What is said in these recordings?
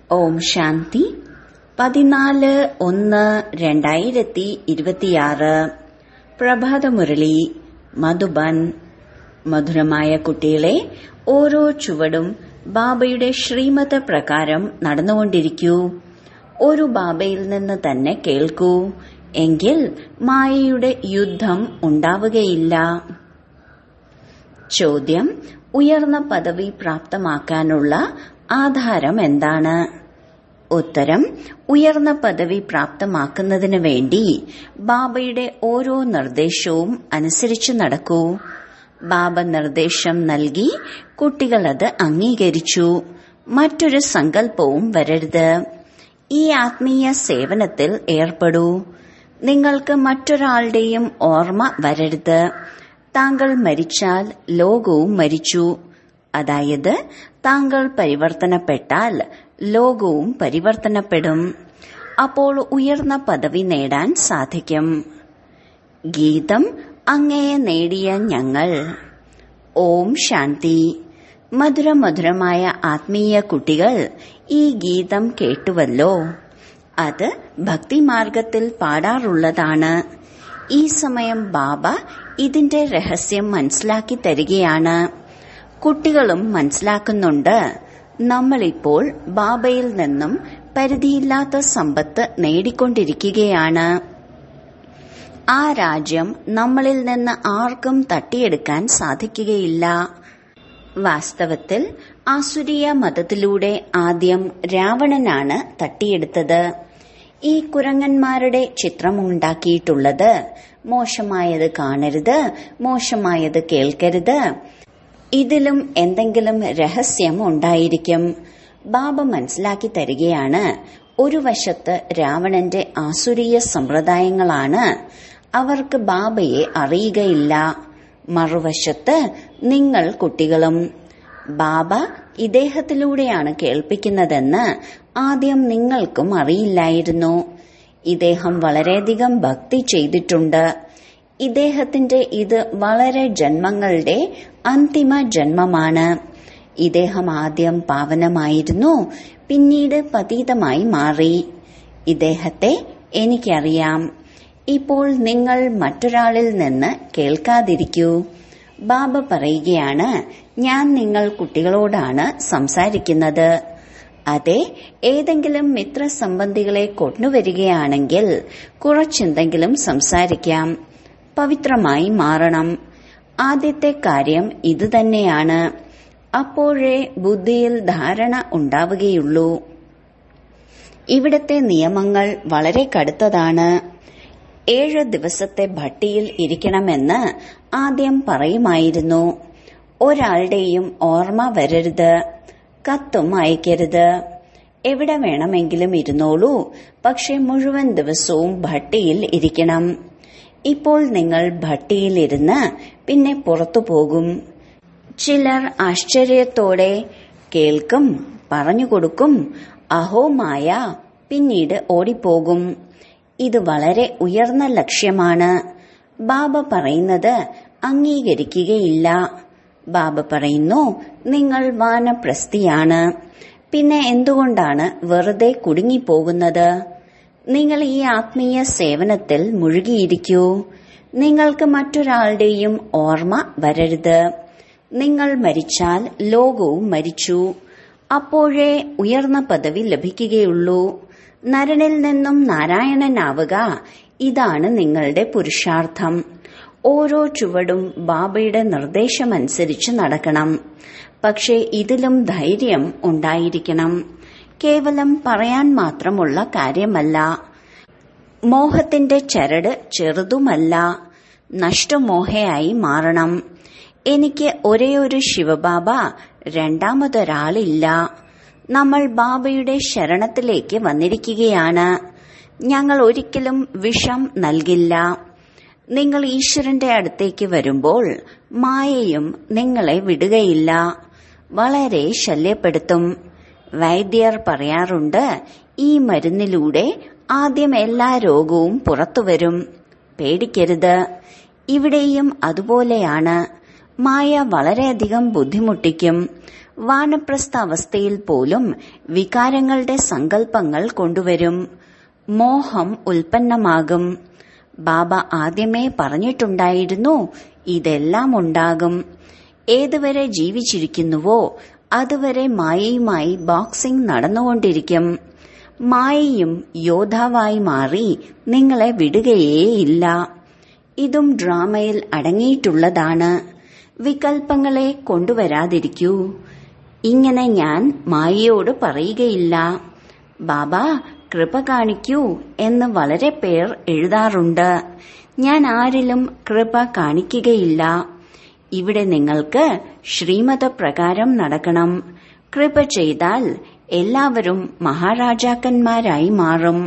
ഓം ശാന്തി പതിനാല് ഒന്ന് രണ്ടായിരത്തി ഇരുപത്തിയാറ് പ്രഭാതമുരളി മധുബൻ മധുരമായ കുട്ടികളെ ഓരോ ചുവടും ബാബയുടെ ശ്രീമത പ്രകാരം നടന്നുകൊണ്ടിരിക്കൂ ഒരു ബാബയിൽ നിന്ന് തന്നെ കേൾക്കൂ എങ്കിൽ മായയുടെ യുദ്ധം ഉണ്ടാവുകയില്ല ചോദ്യം ഉയർന്ന പദവി പ്രാപ്തമാക്കാനുള്ള ആധാരം എന്താണ് ഉത്തരം ഉയർന്ന പദവി പ്രാപ്തമാക്കുന്നതിന് വേണ്ടി ബാബയുടെ ഓരോ നിർദ്ദേശവും അനുസരിച്ചു നടക്കൂ ബാബ നിർദ്ദേശം നൽകി കുട്ടികളത് അംഗീകരിച്ചു മറ്റൊരു സങ്കല്പവും വരരുത് ഈ ആത്മീയ സേവനത്തിൽ ഏർപ്പെടൂ നിങ്ങൾക്ക് മറ്റൊരാളുടെയും ഓർമ്മ വരരുത് താങ്കൾ മരിച്ചാൽ ലോകവും മരിച്ചു അതായത് താങ്കൾ പരിവർത്തനപ്പെട്ടാൽ ലോകവും പരിവർത്തനപ്പെടും അപ്പോൾ ഉയർന്ന പദവി നേടാൻ സാധിക്കും ഗീതം അങ്ങയെ നേടിയ ഞങ്ങൾ ഓം ശാന്തി മധുരമധുരമായ ആത്മീയ കുട്ടികൾ ഈ ഗീതം കേട്ടുവല്ലോ അത് ഭക്തിമാർഗത്തിൽ പാടാറുള്ളതാണ് ഈ സമയം ബാബ ഇതിന്റെ രഹസ്യം മനസ്സിലാക്കി തരികയാണ് കുട്ടികളും മനസ്സിലാക്കുന്നുണ്ട് നമ്മളിപ്പോൾ ബാബയിൽ നിന്നും പരിധിയില്ലാത്ത സമ്പത്ത് നേടിക്കൊണ്ടിരിക്കുകയാണ് ആ രാജ്യം നമ്മളിൽ നിന്ന് ആർക്കും തട്ടിയെടുക്കാൻ സാധിക്കുകയില്ല വാസ്തവത്തിൽ ആസുരീയ മതത്തിലൂടെ ആദ്യം രാവണനാണ് തട്ടിയെടുത്തത് ഈ കുരങ്ങന്മാരുടെ ചിത്രമുണ്ടാക്കിയിട്ടുള്ളത് മോശമായത് കാണരുത് മോശമായത് കേൾക്കരുത് ഇതിലും എന്തെങ്കിലും രഹസ്യം ഉണ്ടായിരിക്കും ബാബ മനസ്സിലാക്കി തരികയാണ് ഒരു വശത്ത് രാവണന്റെ ആസുരീയ സമ്പ്രദായങ്ങളാണ് അവർക്ക് ബാബയെ അറിയുകയില്ല മറുവശത്ത് നിങ്ങൾ കുട്ടികളും ബാബ ഇദ്ദേഹത്തിലൂടെയാണ് കേൾപ്പിക്കുന്നതെന്ന് ആദ്യം നിങ്ങൾക്കും അറിയില്ലായിരുന്നു ഇദ്ദേഹം വളരെയധികം ഭക്തി ചെയ്തിട്ടുണ്ട് ഇദ്ദേഹത്തിന്റെ ഇത് വളരെ ജന്മങ്ങളുടെ അന്തിമ ജന്മമാണ് ഇദ്ദേഹം ആദ്യം പാവനമായിരുന്നു പിന്നീട് പതീതമായി മാറി ഇദ്ദേഹത്തെ എനിക്കറിയാം ഇപ്പോൾ നിങ്ങൾ മറ്റൊരാളിൽ നിന്ന് കേൾക്കാതിരിക്കൂ ബാബ പറയുകയാണ് ഞാൻ നിങ്ങൾ കുട്ടികളോടാണ് സംസാരിക്കുന്നത് അതെ ഏതെങ്കിലും മിത്രസംബന്ധികളെ കൊണ്ടുവരികയാണെങ്കിൽ കുറച്ചെന്തെങ്കിലും സംസാരിക്കാം പവിത്രമായി മാറണം ആദ്യത്തെ കാര്യം ഇതുതന്നെയാണ് അപ്പോഴേ ബുദ്ധിയിൽ ധാരണ ഉണ്ടാവുകയുള്ളൂ ഇവിടത്തെ നിയമങ്ങൾ വളരെ കടുത്തതാണ് ഏഴ് ദിവസത്തെ ഭട്ടിയിൽ ഇരിക്കണമെന്ന് ആദ്യം പറയുമായിരുന്നു ഒരാളുടെയും ഓർമ്മ വരരുത് കത്തും അയക്കരുത് എവിടെ വേണമെങ്കിലും ഇരുന്നോളൂ പക്ഷെ മുഴുവൻ ദിവസവും ഭട്ടിയിൽ ഇരിക്കണം ഇപ്പോൾ നിങ്ങൾ ഭട്ടിയിലിരുന്ന് പിന്നെ പുറത്തു പോകും ചിലർ ആശ്ചര്യത്തോടെ കേൾക്കും പറഞ്ഞുകൊടുക്കും അഹോ മായ പിന്നീട് ഓടിപ്പോകും ഇത് വളരെ ഉയർന്ന ലക്ഷ്യമാണ് ബാബ പറയുന്നത് അംഗീകരിക്കുകയില്ല ബാബ പറയുന്നു നിങ്ങൾ വാനപ്രസ്ഥിയാണ് പിന്നെ എന്തുകൊണ്ടാണ് വെറുതെ കുടുങ്ങിപ്പോകുന്നത് നിങ്ങൾ ഈ ആത്മീയ സേവനത്തിൽ മുഴുകിയിരിക്കൂ നിങ്ങൾക്ക് മറ്റൊരാളുടെയും ഓർമ്മ വരരുത് നിങ്ങൾ മരിച്ചാൽ ലോകവും മരിച്ചു അപ്പോഴേ ഉയർന്ന പദവി ലഭിക്കുകയുള്ളൂ നരനിൽ നിന്നും നാരായണനാവുക ഇതാണ് നിങ്ങളുടെ പുരുഷാർത്ഥം ഓരോ ചുവടും ബാബയുടെ നിർദ്ദേശമനുസരിച്ച് നടക്കണം പക്ഷേ ഇതിലും ധൈര്യം ഉണ്ടായിരിക്കണം കേവലം പറയാൻ മാത്രമുള്ള കാര്യമല്ല മോഹത്തിന്റെ ചരട് ചെറുതുമല്ല നഷ്ടമോഹയായി മാറണം എനിക്ക് ഒരേയൊരു ശിവബാബ രണ്ടാമതൊരാളില്ല നമ്മൾ ബാബയുടെ ശരണത്തിലേക്ക് വന്നിരിക്കുകയാണ് ഞങ്ങൾ ഒരിക്കലും വിഷം നൽകില്ല നിങ്ങൾ ഈശ്വരന്റെ അടുത്തേക്ക് വരുമ്പോൾ മായയും നിങ്ങളെ വിടുകയില്ല വളരെ ശല്യപ്പെടുത്തും വൈദ്യർ പറയാറുണ്ട് ഈ മരുന്നിലൂടെ ആദ്യം എല്ലാ രോഗവും പുറത്തുവരും പേടിക്കരുത് ഇവിടെയും അതുപോലെയാണ് മായ വളരെയധികം ബുദ്ധിമുട്ടിക്കും വാനപ്രസ്ഥ അവസ്ഥയിൽ പോലും വികാരങ്ങളുടെ സങ്കല്പങ്ങൾ കൊണ്ടുവരും മോഹം ഉൽപ്പന്നമാകും ബാബ ആദ്യമേ പറഞ്ഞിട്ടുണ്ടായിരുന്നു ഇതെല്ലാം ഉണ്ടാകും ഏതുവരെ ജീവിച്ചിരിക്കുന്നുവോ അതുവരെ മായയുമായി ബോക്സിംഗ് നടന്നുകൊണ്ടിരിക്കും മായയും യോദ്ധാവായി മാറി നിങ്ങളെ വിടുകയേയില്ല ഇതും ഡ്രാമയിൽ അടങ്ങിയിട്ടുള്ളതാണ് വികൽപ്പങ്ങളെ കൊണ്ടുവരാതിരിക്കൂ ഇങ്ങനെ ഞാൻ മായയോട് പറയുകയില്ല ബാബ കൃപ കാണിക്കൂ എന്ന് വളരെ പേർ എഴുതാറുണ്ട് ഞാൻ ആരിലും കൃപ കാണിക്കുകയില്ല ഇവിടെ നിങ്ങൾക്ക് ശ്രീമതപ്രകാരം നടക്കണം കൃപ ചെയ്താൽ എല്ലാവരും മഹാരാജാക്കന്മാരായി മാറും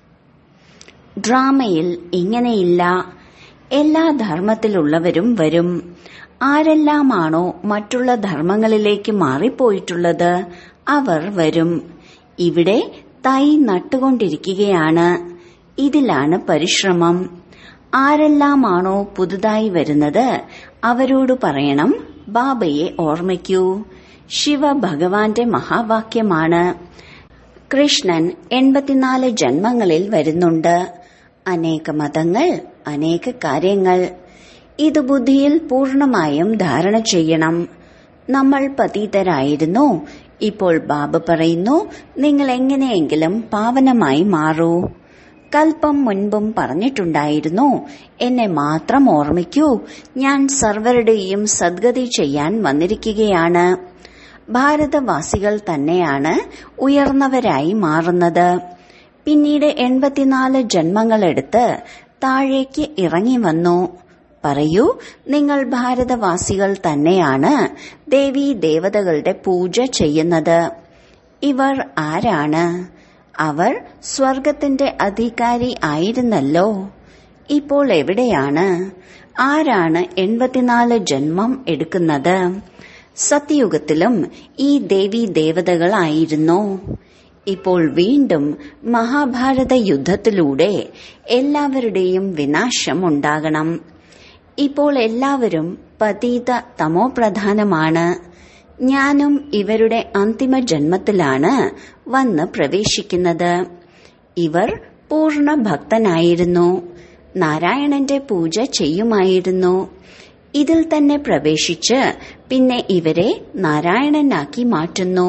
ഡ്രാമയിൽ ഇങ്ങനെയില്ല എല്ലാ ധർമ്മത്തിലുള്ളവരും വരും ആരെല്ലാമാണോ മറ്റുള്ള ധർമ്മങ്ങളിലേക്ക് മാറിപ്പോയിട്ടുള്ളത് അവർ വരും ഇവിടെ തൈ നട്ടുകൊണ്ടിരിക്കുകയാണ് ഇതിലാണ് പരിശ്രമം ആരെല്ലാമാണോ പുതുതായി വരുന്നത് അവരോട് പറയണം ബാബയെ ഓർമ്മിക്കൂ ശിവ ഭഗവാന്റെ മഹാവാക്യമാണ് കൃഷ്ണൻ എൺപത്തിനാല് ജന്മങ്ങളിൽ വരുന്നുണ്ട് അനേക മതങ്ങൾ അനേക കാര്യങ്ങൾ ഇത് ബുദ്ധിയിൽ പൂർണമായും ധാരണ ചെയ്യണം നമ്മൾ പതീതരായിരുന്നു ഇപ്പോൾ ബാബ പറയുന്നു നിങ്ങൾ എങ്ങനെയെങ്കിലും പാവനമായി മാറൂ കൽപ്പം മുൻപും പറഞ്ഞിട്ടുണ്ടായിരുന്നു എന്നെ മാത്രം ഓർമ്മിക്കൂ ഞാൻ സർവരുടെയും സദ്ഗതി ചെയ്യാൻ വന്നിരിക്കുകയാണ് ഭാരതവാസികൾ തന്നെയാണ് ഉയർന്നവരായി മാറുന്നത് പിന്നീട് എൺപത്തിനാല് ജന്മങ്ങളെടുത്ത് താഴേക്ക് ഇറങ്ങി വന്നു പറയൂ നിങ്ങൾ ഭാരതവാസികൾ തന്നെയാണ് ദേവീ ദേവതകളുടെ പൂജ ചെയ്യുന്നത് ഇവർ ആരാണ് അവർ സ്വർഗത്തിന്റെ അധികാരി ആയിരുന്നല്ലോ ഇപ്പോൾ എവിടെയാണ് ആരാണ് എൺപത്തിനാല് ജന്മം എടുക്കുന്നത് സത്യയുഗത്തിലും ഈ ദേവീ ദേവതകളായിരുന്നു ഇപ്പോൾ വീണ്ടും മഹാഭാരത യുദ്ധത്തിലൂടെ എല്ലാവരുടെയും വിനാശം ഉണ്ടാകണം ഇപ്പോൾ എല്ലാവരും പതീത തമോപ്രധാനമാണ് ഞാനും ഇവരുടെ അന്തിമ ജന്മത്തിലാണ് വന്ന് പ്രവേശിക്കുന്നത് ഇവർ പൂർണ്ണ ഭക്തനായിരുന്നു നാരായണന്റെ പൂജ ചെയ്യുമായിരുന്നു ഇതിൽ തന്നെ പ്രവേശിച്ച് പിന്നെ ഇവരെ നാരായണനാക്കി മാറ്റുന്നു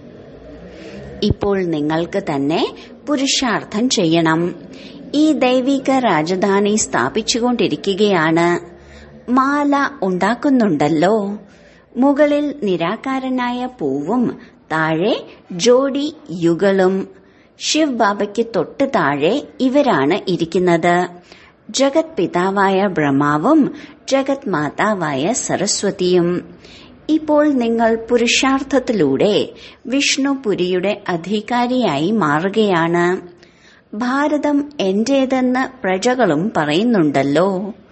ഇപ്പോൾ നിങ്ങൾക്ക് തന്നെ പുരുഷാർത്ഥം ചെയ്യണം ഈ ദൈവിക രാജധാനി സ്ഥാപിച്ചുകൊണ്ടിരിക്കുകയാണ് മാല ഉണ്ടാക്കുന്നുണ്ടല്ലോ മുകളിൽ നിരാകാരനായ പൂവും താഴെ ജോഡി യുഗളും ശിവ് ബാബയ്ക്ക് തൊട്ട് താഴെ ഇവരാണ് ഇരിക്കുന്നത് ജഗത് പിതാവായ ബ്രഹ്മാവും ജഗത് മാതാവായ സരസ്വതിയും ഇപ്പോൾ നിങ്ങൾ പുരുഷാർത്ഥത്തിലൂടെ വിഷ്ണുപുരിയുടെ അധികാരിയായി മാറുകയാണ് ഭാരതം എന്റേതെന്ന് പ്രജകളും പറയുന്നുണ്ടല്ലോ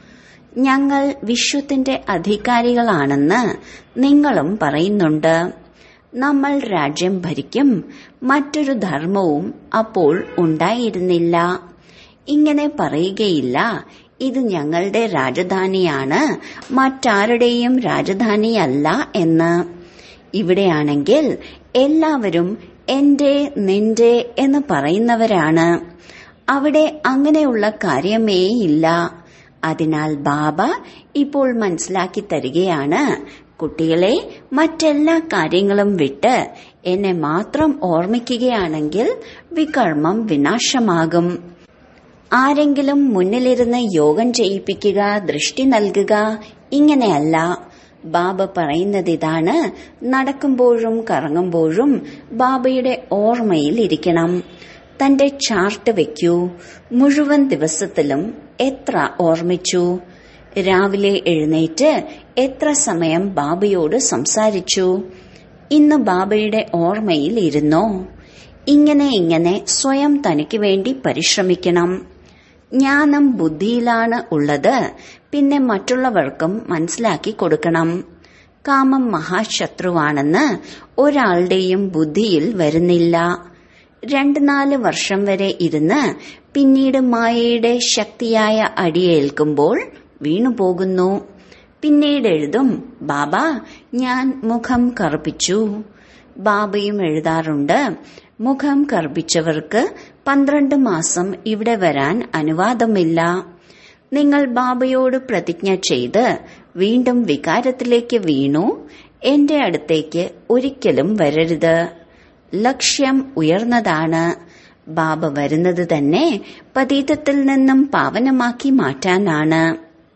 ഞങ്ങൾ വിശ്വത്തിന്റെ അധികാരികളാണെന്ന് നിങ്ങളും പറയുന്നുണ്ട് നമ്മൾ രാജ്യം ഭരിക്കും മറ്റൊരു ധർമ്മവും അപ്പോൾ ഉണ്ടായിരുന്നില്ല ഇങ്ങനെ പറയുകയില്ല ഇത് ഞങ്ങളുടെ രാജധാനിയാണ് മറ്റാരുടെയും രാജധാനിയല്ല എന്ന് ഇവിടെയാണെങ്കിൽ എല്ലാവരും എന്റെ നിന്റെ എന്ന് പറയുന്നവരാണ് അവിടെ അങ്ങനെയുള്ള കാര്യമേയില്ല അതിനാൽ ബാബ ഇപ്പോൾ മനസ്സിലാക്കി തരികയാണ് കുട്ടികളെ മറ്റെല്ലാ കാര്യങ്ങളും വിട്ട് എന്നെ മാത്രം ഓർമ്മിക്കുകയാണെങ്കിൽ വികർമ്മം വിനാശമാകും ആരെങ്കിലും മുന്നിലിരുന്ന് യോഗം ചെയ്യിപ്പിക്കുക ദൃഷ്ടി നൽകുക ഇങ്ങനെയല്ല ബാബ പറയുന്നത് ഇതാണ് നടക്കുമ്പോഴും കറങ്ങുമ്പോഴും ബാബയുടെ ഓർമ്മയിൽ ഇരിക്കണം തന്റെ ചാർട്ട് വെക്കൂ മുഴുവൻ ദിവസത്തിലും എത്ര ഓർമ്മിച്ചു രാവിലെ എഴുന്നേറ്റ് എത്ര സമയം ബാബയോട് സംസാരിച്ചു ഇന്ന് ബാബയുടെ ഓർമ്മയിൽ ഇരുന്നോ ഇങ്ങനെ ഇങ്ങനെ സ്വയം തനിക്ക് വേണ്ടി പരിശ്രമിക്കണം ജ്ഞാനം ബുദ്ധിയിലാണ് ഉള്ളത് പിന്നെ മറ്റുള്ളവർക്കും മനസ്സിലാക്കി കൊടുക്കണം കാമം മഹാശത്രുവാണെന്ന് ഒരാളുടെയും ബുദ്ധിയിൽ വരുന്നില്ല രണ്ട് നാല് വർഷം വരെ ഇരുന്ന് പിന്നീട് മായയുടെ ശക്തിയായ അടിയേൽക്കുമ്പോൾ വീണുപോകുന്നു പിന്നീട് എഴുതും ബാബ ഞാൻ മുഖം കറുപ്പിച്ചു ബാബയും എഴുതാറുണ്ട് മുഖം കറുപ്പിച്ചവർക്ക് പന്ത്രണ്ട് മാസം ഇവിടെ വരാൻ അനുവാദമില്ല നിങ്ങൾ ബാബയോട് പ്രതിജ്ഞ ചെയ്ത് വീണ്ടും വികാരത്തിലേക്ക് വീണു എന്റെ അടുത്തേക്ക് ഒരിക്കലും വരരുത് ലക്ഷ്യം ഉയർന്നതാണ് ബാബ വരുന്നത് തന്നെ പതീതത്തിൽ നിന്നും പാവനമാക്കി മാറ്റാനാണ്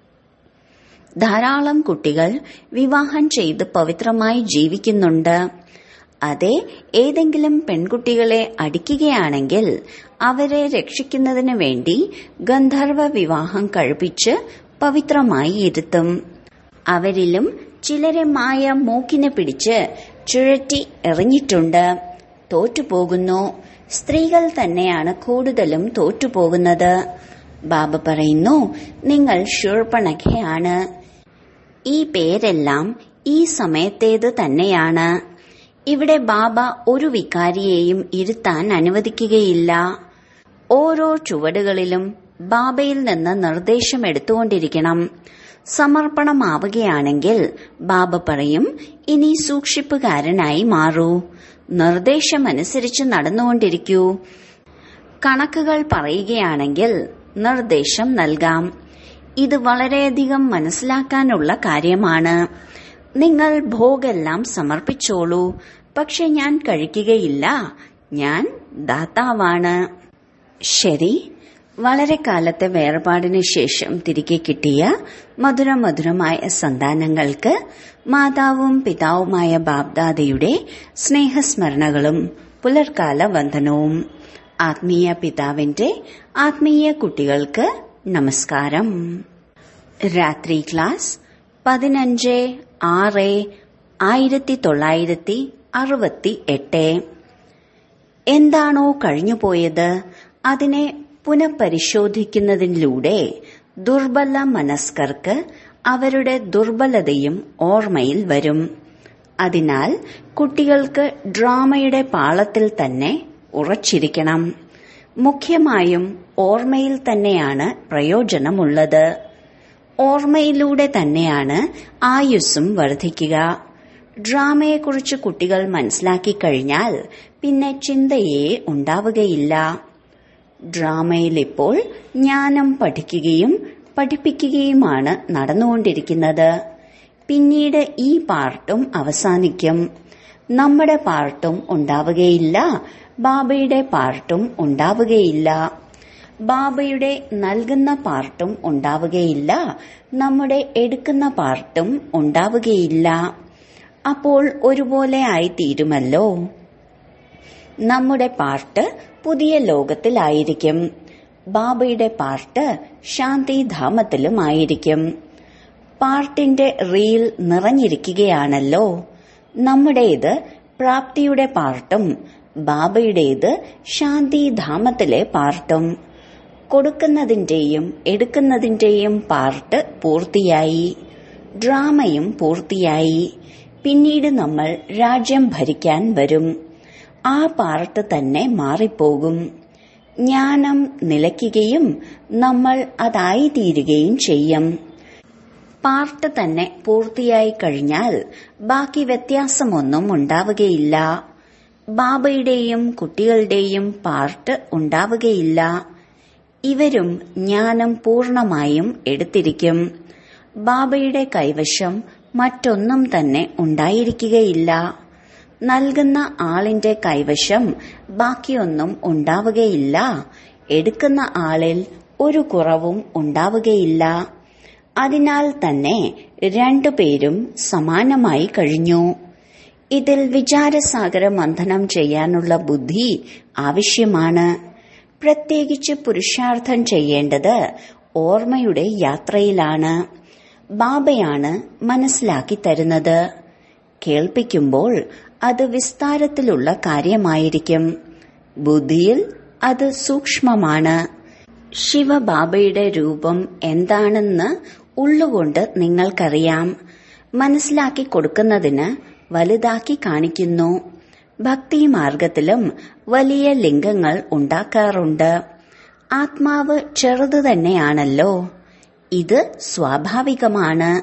ധാരാളം കുട്ടികൾ വിവാഹം ചെയ്ത് പവിത്രമായി ജീവിക്കുന്നുണ്ട് അതെ ഏതെങ്കിലും പെൺകുട്ടികളെ അടിക്കുകയാണെങ്കിൽ അവരെ രക്ഷിക്കുന്നതിന് വേണ്ടി ഗന്ധർവ വിവാഹം കഴിപ്പിച്ച് പവിത്രമായി ഇരുത്തും അവരിലും ചിലരെ മായ മൂക്കിനെ പിടിച്ച് ചുഴറ്റി എറിഞ്ഞിട്ടുണ്ട് തോറ്റുപോകുന്നു സ്ത്രീകൾ തന്നെയാണ് കൂടുതലും തോറ്റുപോകുന്നത് ബാബ പറയുന്നു നിങ്ങൾ ശൂർപ്പണഖയാണ് ഈ പേരെല്ലാം ഈ സമയത്തേത് തന്നെയാണ് ഇവിടെ ബാബ ഒരു വികാരിയെയും ഇരുത്താൻ അനുവദിക്കുകയില്ല ഓരോ ചുവടുകളിലും ബാബയിൽ നിന്ന് നിർദ്ദേശം എടുത്തുകൊണ്ടിരിക്കണം സമർപ്പണമാവുകയാണെങ്കിൽ ബാബ പറയും ഇനി സൂക്ഷിപ്പുകാരനായി മാറൂ നിർദ്ദേശമനുസരിച്ച് നടന്നുകൊണ്ടിരിക്കൂ കണക്കുകൾ പറയുകയാണെങ്കിൽ നിർദ്ദേശം നൽകാം ഇത് വളരെയധികം മനസ്സിലാക്കാനുള്ള കാര്യമാണ് നിങ്ങൾ ഭോഗെല്ലാം സമർപ്പിച്ചോളൂ പക്ഷെ ഞാൻ കഴിക്കുകയില്ല ഞാൻ ദാതാവാണ് ശരി വളരെ കാലത്തെ വേർപാടിന് ശേഷം തിരികെ കിട്ടിയ മധുര മധുരമായ സന്താനങ്ങൾക്ക് മാതാവും പിതാവുമായ ബാബ്ദാദയുടെ സ്നേഹസ്മരണകളും പുലർക്കാല വന്ദനവും ആത്മീയ പിതാവിന്റെ ആത്മീയ കുട്ടികൾക്ക് നമസ്കാരം രാത്രി ക്ലാസ് പതിനഞ്ച് ആറ് ആയിരത്തി തൊള്ളായിരത്തി അറുപത്തി എട്ട് എന്താണോ കഴിഞ്ഞുപോയത് അതിനെ പുനഃപരിശോധിക്കുന്നതിലൂടെ ദുർബല മനസ്കർക്ക് അവരുടെ ദുർബലതയും ഓർമ്മയിൽ വരും അതിനാൽ കുട്ടികൾക്ക് ഡ്രാമയുടെ പാളത്തിൽ തന്നെ ഉറച്ചിരിക്കണം മുഖ്യമായും ഓർമ്മയിൽ തന്നെയാണ് പ്രയോജനമുള്ളത് ഓർമ്മയിലൂടെ തന്നെയാണ് ആയുസ്സും വർദ്ധിക്കുക ഡ്രാമയെക്കുറിച്ച് കുട്ടികൾ മനസ്സിലാക്കി കഴിഞ്ഞാൽ പിന്നെ ചിന്തയേ ഉണ്ടാവുകയില്ല ഡ്രാമയിൽ ഇപ്പോൾ ജ്ഞാനം പഠിക്കുകയും പഠിപ്പിക്കുകയുമാണ് നടന്നുകൊണ്ടിരിക്കുന്നത് പിന്നീട് ഈ പാർട്ടും അവസാനിക്കും നമ്മുടെ പാർട്ടും ഉണ്ടാവുകയില്ല ബാബയുടെ പാർട്ടും ഉണ്ടാവുകയില്ല ബാബയുടെ നൽകുന്ന പാർട്ടും ഉണ്ടാവുകയില്ല നമ്മുടെ എടുക്കുന്ന പാർട്ടും ഉണ്ടാവുകയില്ല അപ്പോൾ ഒരുപോലെ ആയിത്തീരുമല്ലോ നമ്മുടെ പാർട്ട് പുതിയ ലോകത്തിലായിരിക്കും ബാബയുടെ പാർട്ട് ശാന്തിധാമത്തിലുമായിരിക്കും പാർട്ടിന്റെ റീൽ നിറഞ്ഞിരിക്കുകയാണല്ലോ നമ്മുടേത് പ്രാപ്തിയുടെ പാർട്ടും ബാബയുടേത് ശാന്തിധാമത്തിലെ പാർട്ടും കൊടുക്കുന്നതിന്റെയും എടുക്കുന്നതിന്റെയും പാർട്ട് പൂർത്തിയായി ഡ്രാമയും പൂർത്തിയായി പിന്നീട് നമ്മൾ രാജ്യം ഭരിക്കാൻ വരും ആ പാർട്ട് തന്നെ മാറിപ്പോകും ജ്ഞാനം നിലയ്ക്കുകയും നമ്മൾ അതായിത്തീരുകയും ചെയ്യും പാർട്ട് തന്നെ പൂർത്തിയായി കഴിഞ്ഞാൽ ബാക്കി വ്യത്യാസമൊന്നും ഉണ്ടാവുകയില്ല ബാബയുടെയും കുട്ടികളുടെയും പാർട്ട് ഉണ്ടാവുകയില്ല ഇവരും ജ്ഞാനം പൂർണമായും എടുത്തിരിക്കും ബാബയുടെ കൈവശം മറ്റൊന്നും തന്നെ ഉണ്ടായിരിക്കുകയില്ല നൽകുന്ന ആളിന്റെ കൈവശം ബാക്കിയൊന്നും ഉണ്ടാവുകയില്ല എടുക്കുന്ന ആളിൽ ഒരു കുറവും ഉണ്ടാവുകയില്ല അതിനാൽ തന്നെ രണ്ടുപേരും സമാനമായി കഴിഞ്ഞു ഇതിൽ വിചാരസാഗര മന്ഥനം ചെയ്യാനുള്ള ബുദ്ധി ആവശ്യമാണ് പ്രത്യേകിച്ച് പുരുഷാർത്ഥം ചെയ്യേണ്ടത് ഓർമ്മയുടെ യാത്രയിലാണ് ബാബയാണ് മനസ്സിലാക്കി തരുന്നത് കേൾപ്പിക്കുമ്പോൾ അത് വിസ്താരത്തിലുള്ള കാര്യമായിരിക്കും ബുദ്ധിയിൽ അത് സൂക്ഷ്മമാണ് ശിവബാബയുടെ രൂപം എന്താണെന്ന് ഉള്ളുകൊണ്ട് നിങ്ങൾക്കറിയാം മനസ്സിലാക്കി കൊടുക്കുന്നതിന് വലുതാക്കി കാണിക്കുന്നു ഭക്തി മാർഗത്തിലും വലിയ ലിംഗങ്ങൾ ഉണ്ടാക്കാറുണ്ട് ആത്മാവ് ചെറുതു തന്നെയാണല്ലോ ഇത് സ്വാഭാവികമാണ്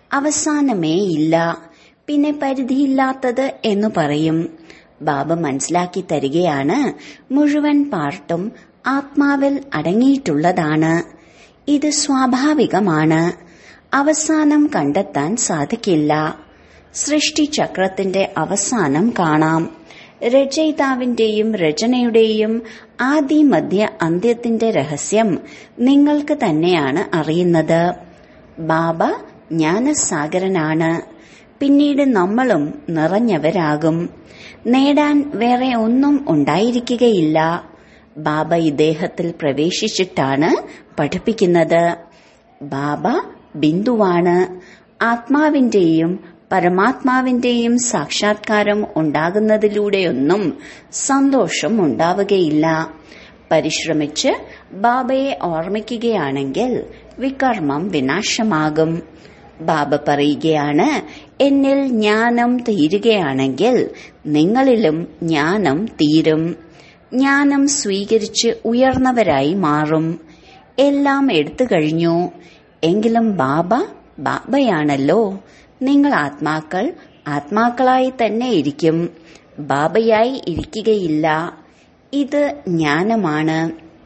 അവസാനമേ ഇല്ല പിന്നെ പരിധിയില്ലാത്തത് എന്നു പറയും ബാബ മനസ്സിലാക്കി തരികയാണ് മുഴുവൻ പാർട്ടും ആത്മാവിൽ അടങ്ങിയിട്ടുള്ളതാണ് ഇത് സ്വാഭാവികമാണ് അവസാനം കണ്ടെത്താൻ സാധിക്കില്ല സൃഷ്ടിചക്രത്തിന്റെ അവസാനം കാണാം രചയിതാവിന്റെയും രചനയുടെയും ആദി മധ്യ അന്ത്യത്തിന്റെ രഹസ്യം നിങ്ങൾക്ക് തന്നെയാണ് അറിയുന്നത് ബാബ ജ്ഞാനസാഗരനാണ് പിന്നീട് നമ്മളും നിറഞ്ഞവരാകും നേടാൻ വേറെ ഒന്നും ഉണ്ടായിരിക്കുകയില്ല ബാബ ഇദ്ദേഹത്തിൽ പ്രവേശിച്ചിട്ടാണ് പഠിപ്പിക്കുന്നത് ബാബ ബിന്ദുവാണ് ആത്മാവിന്റെയും പരമാത്മാവിന്റെയും സാക്ഷാത്കാരം ഉണ്ടാകുന്നതിലൂടെയൊന്നും സന്തോഷം ഉണ്ടാവുകയില്ല പരിശ്രമിച്ച് ബാബയെ ഓർമ്മിക്കുകയാണെങ്കിൽ വികർമ്മം വിനാശമാകും ബാബ പറയുകയാണ് എന്നിൽ ജ്ഞാനം തീരുകയാണെങ്കിൽ നിങ്ങളിലും ജ്ഞാനം തീരും ജ്ഞാനം സ്വീകരിച്ച് ഉയർന്നവരായി മാറും എല്ലാം എടുത്തു കഴിഞ്ഞു എങ്കിലും ബാബ ബാബയാണല്ലോ നിങ്ങൾ ആത്മാക്കൾ ആത്മാക്കളായി തന്നെ ഇരിക്കും ബാബയായി ഇരിക്കുകയില്ല ഇത് ജ്ഞാനമാണ്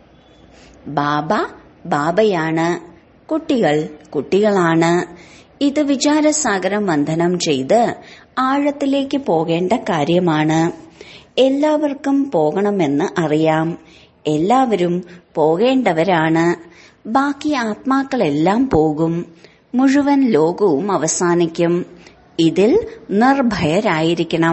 ബാബ ബാബയാണ് കുട്ടികൾ കുട്ടികളാണ് ഇത് വിചാരസാഗരം മന്ഥനം ചെയ്ത് ആഴത്തിലേക്ക് പോകേണ്ട കാര്യമാണ് എല്ലാവർക്കും പോകണമെന്ന് അറിയാം എല്ലാവരും പോകേണ്ടവരാണ് ബാക്കി ആത്മാക്കളെല്ലാം പോകും മുഴുവൻ ലോകവും അവസാനിക്കും ഇതിൽ നിർഭയരായിരിക്കണം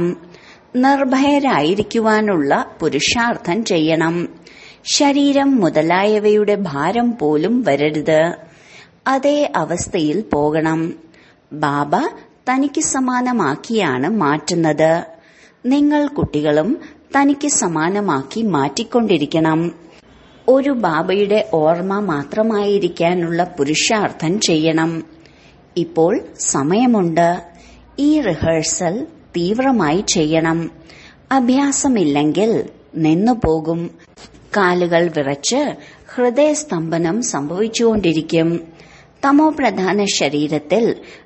നിർഭയരായിരിക്കുവാനുള്ള പുരുഷാർത്ഥം ചെയ്യണം ശരീരം മുതലായവയുടെ ഭാരം പോലും വരരുത് അതേ അവസ്ഥയിൽ പോകണം ബാബ തനിക്ക് സമാനമാക്കിയാണ് മാറ്റുന്നത് നിങ്ങൾ കുട്ടികളും തനിക്ക് സമാനമാക്കി മാറ്റിക്കൊണ്ടിരിക്കണം ഒരു ബാബയുടെ ഓർമ്മ മാത്രമായിരിക്കാനുള്ള പുരുഷാർത്ഥം ചെയ്യണം ഇപ്പോൾ സമയമുണ്ട് ഈ റിഹേഴ്സൽ തീവ്രമായി ചെയ്യണം അഭ്യാസമില്ലെങ്കിൽ നിന്നുപോകും കാലുകൾ വിറച്ച് ഹൃദയസ്തംഭനം സംഭവിച്ചുകൊണ്ടിരിക്കും തമോ പ്രധാന ശരീരത്തിൽ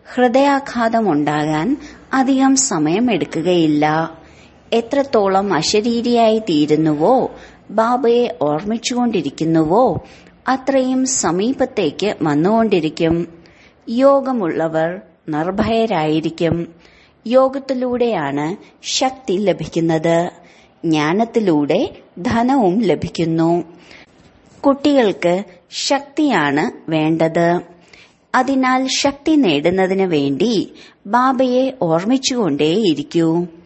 ഹൃദയാഘാതമുണ്ടാകാൻ അധികം സമയമെടുക്കുകയില്ല എത്രത്തോളം അശരീരിയായി തീരുന്നുവോ ബാബയെ ഓർമ്മിച്ചുകൊണ്ടിരിക്കുന്നുവോ അത്രയും സമീപത്തേക്ക് വന്നുകൊണ്ടിരിക്കും യോഗമുള്ളവർ നിർഭയരായിരിക്കും യോഗത്തിലൂടെയാണ് ശക്തി ലഭിക്കുന്നത് ജ്ഞാനത്തിലൂടെ ധനവും ലഭിക്കുന്നു കുട്ടികൾക്ക് ശക്തിയാണ് വേണ്ടത് അതിനാൽ ശക്തി നേടുന്നതിന് വേണ്ടി ബാബയെ ഓർമ്മിച്ചുകൊണ്ടേയിരിക്കൂ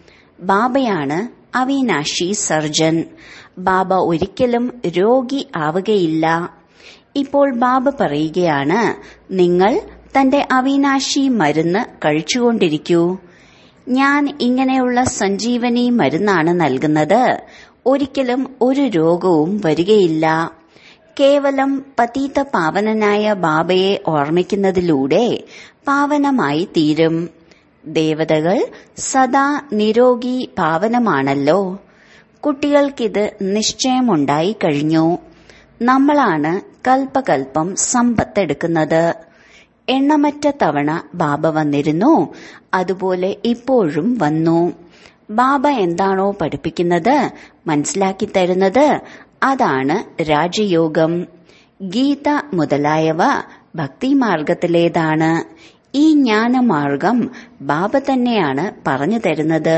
ബാബയാണ് അവിനാശി സർജൻ ബാബ ഒരിക്കലും രോഗി ആവുകയില്ല ഇപ്പോൾ ബാബ പറയുകയാണ് നിങ്ങൾ തന്റെ അവിനാശി മരുന്ന് കഴിച്ചുകൊണ്ടിരിക്കൂ ഞാൻ ഇങ്ങനെയുള്ള സഞ്ജീവനി മരുന്നാണ് നൽകുന്നത് ഒരിക്കലും ഒരു രോഗവും വരികയില്ല കേവലം പതീത പാവനനായ ബാബയെ ഓർമ്മിക്കുന്നതിലൂടെ പാവനമായി തീരും ദേവതകൾ സദാ നിരോഗി പാവനമാണല്ലോ കുട്ടികൾക്കിത് നിശ്ചയമുണ്ടായി കഴിഞ്ഞു നമ്മളാണ് കൽപ്പകൽപ്പം സമ്പത്തെടുക്കുന്നത് എണ്ണമറ്റ തവണ ബാബ വന്നിരുന്നു അതുപോലെ ഇപ്പോഴും വന്നു ബാബ എന്താണോ പഠിപ്പിക്കുന്നത് മനസ്സിലാക്കി തരുന്നത് അതാണ് രാജയോഗം ഗീത മുതലായവ ഭക്തിമാർഗത്തിലേതാണ് ഈ ജ്ഞാനമാർഗം ബാബ തന്നെയാണ് പറഞ്ഞു തരുന്നത്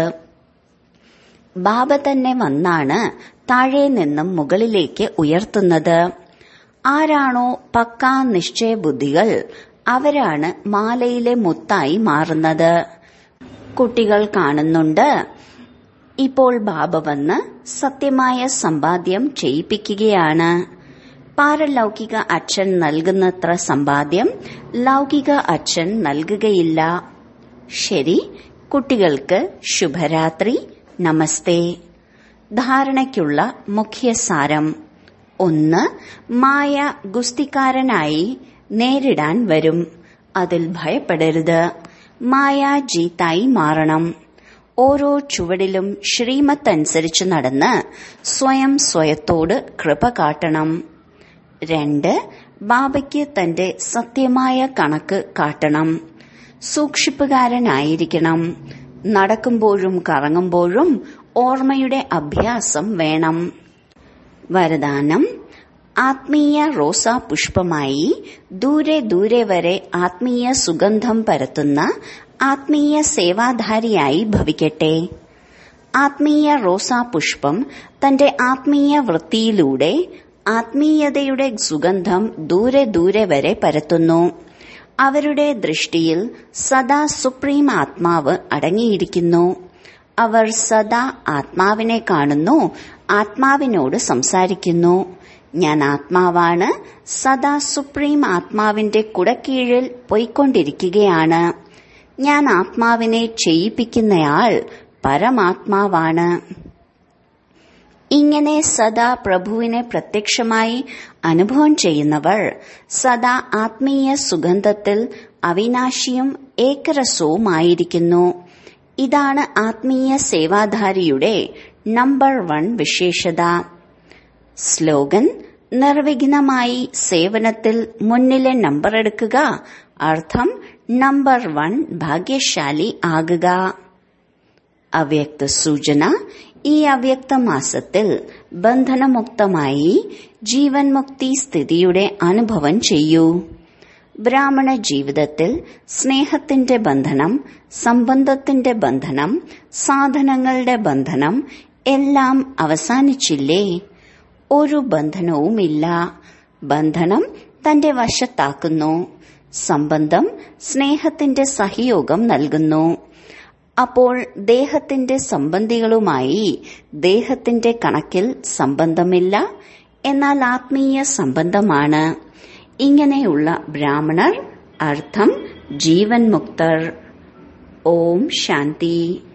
ബാബ തന്നെ വന്നാണ് താഴെ നിന്നും മുകളിലേക്ക് ഉയർത്തുന്നത് ആരാണോ പക്കാ നിശ്ചയബുദ്ധികൾ അവരാണ് മാലയിലെ മുത്തായി മാറുന്നത് കുട്ടികൾ കാണുന്നുണ്ട് ഇപ്പോൾ ബാബ വന്ന് സത്യമായ സമ്പാദ്യം ചെയ്യിപ്പിക്കുകയാണ് പാരലൗകിക അച്ഛൻ നൽകുന്നത്ര സമ്പാദ്യം ലൗകിക അച്ഛൻ നൽകുകയില്ല ശരി കുട്ടികൾക്ക് ശുഭരാത്രി നമസ്തേ ധാരണയ്ക്കുള്ള മുഖ്യസാരം ഒന്ന് മായ ഗുസ്തിക്കാരനായി നേരിടാൻ വരും അതിൽ ഭയപ്പെടരുത് മായ ജീത്തായി മാറണം ഓരോ ചുവടിലും ശ്രീമത്ത് അനുസരിച്ച് നടന്ന് സ്വയം സ്വയത്തോട് കൃപ കാട്ടണം രണ്ട് ബാബയ്ക്ക് തന്റെ സത്യമായ കണക്ക് കാട്ടണം സൂക്ഷിപ്പുകാരനായിരിക്കണം നടക്കുമ്പോഴും കറങ്ങുമ്പോഴും ഓർമ്മയുടെ അഭ്യാസം വേണം വരദാനം ആത്മീയ റോസാ പുഷ്പമായി ദൂരെ ദൂരെ വരെ ആത്മീയ സുഗന്ധം പരത്തുന്ന ആത്മീയ സേവാധാരിയായി ഭവിക്കട്ടെ ആത്മീയ റോസാ പുഷ്പം തന്റെ ആത്മീയ വൃത്തിയിലൂടെ ആത്മീയതയുടെ സുഗന്ധം ദൂരെ ദൂരെ വരെ പരത്തുന്നു അവരുടെ ദൃഷ്ടിയിൽ സദാ സുപ്രീം ആത്മാവ് അടങ്ങിയിരിക്കുന്നു അവർ സദാ ആത്മാവിനെ കാണുന്നു ആത്മാവിനോട് സംസാരിക്കുന്നു ഞാൻ ആത്മാവാണ് സദാ സുപ്രീം ആത്മാവിന്റെ കുടക്കീഴിൽ പോയിക്കൊണ്ടിരിക്കുകയാണ് ഞാൻ ആത്മാവിനെ ചെയ്യിപ്പിക്കുന്നയാൾ പരമാത്മാവാണ് ഇങ്ങനെ സദാ പ്രഭുവിനെ പ്രത്യക്ഷമായി അനുഭവം ചെയ്യുന്നവർ സദാ ആത്മീയ സുഗന്ധത്തിൽ അവിനാശിയും ഏകരസവുമായിരിക്കുന്നു ഇതാണ് ആത്മീയ സേവാധാരിയുടെ നമ്പർ വൺ വിശേഷത സ്ലോഗൻ നിർവിഘ്നമായി സേവനത്തിൽ മുന്നിലെ നമ്പർ എടുക്കുക അർത്ഥം നമ്പർ വൺ ഭാഗ്യശാലി ആകുക അവ്യക്ത സൂചന ഈ അവ്യക്ത മാസത്തിൽ ബന്ധനമുക്തമായി ജീവൻ മുക്തി സ്ഥിതിയുടെ അനുഭവം ചെയ്യൂ ബ്രാഹ്മണ ജീവിതത്തിൽ സ്നേഹത്തിന്റെ ബന്ധനം സംബന്ധത്തിന്റെ ബന്ധനം സാധനങ്ങളുടെ ബന്ധനം എല്ലാം അവസാനിച്ചില്ലേ ഒരു ബന്ധനവുമില്ല ബന്ധനം തന്റെ വശത്താക്കുന്നു സംബന്ധം സ്നേഹത്തിന്റെ സഹയോഗം നൽകുന്നു അപ്പോൾ ദേഹത്തിന്റെ സംബന്ധികളുമായി ദേഹത്തിന്റെ കണക്കിൽ സംബന്ധമില്ല എന്നാൽ ആത്മീയ സംബന്ധമാണ് ഇങ്ങനെയുള്ള ബ്രാഹ്മണർ അർത്ഥം ജീവൻ മുക്തർ ഓം ശാന്തി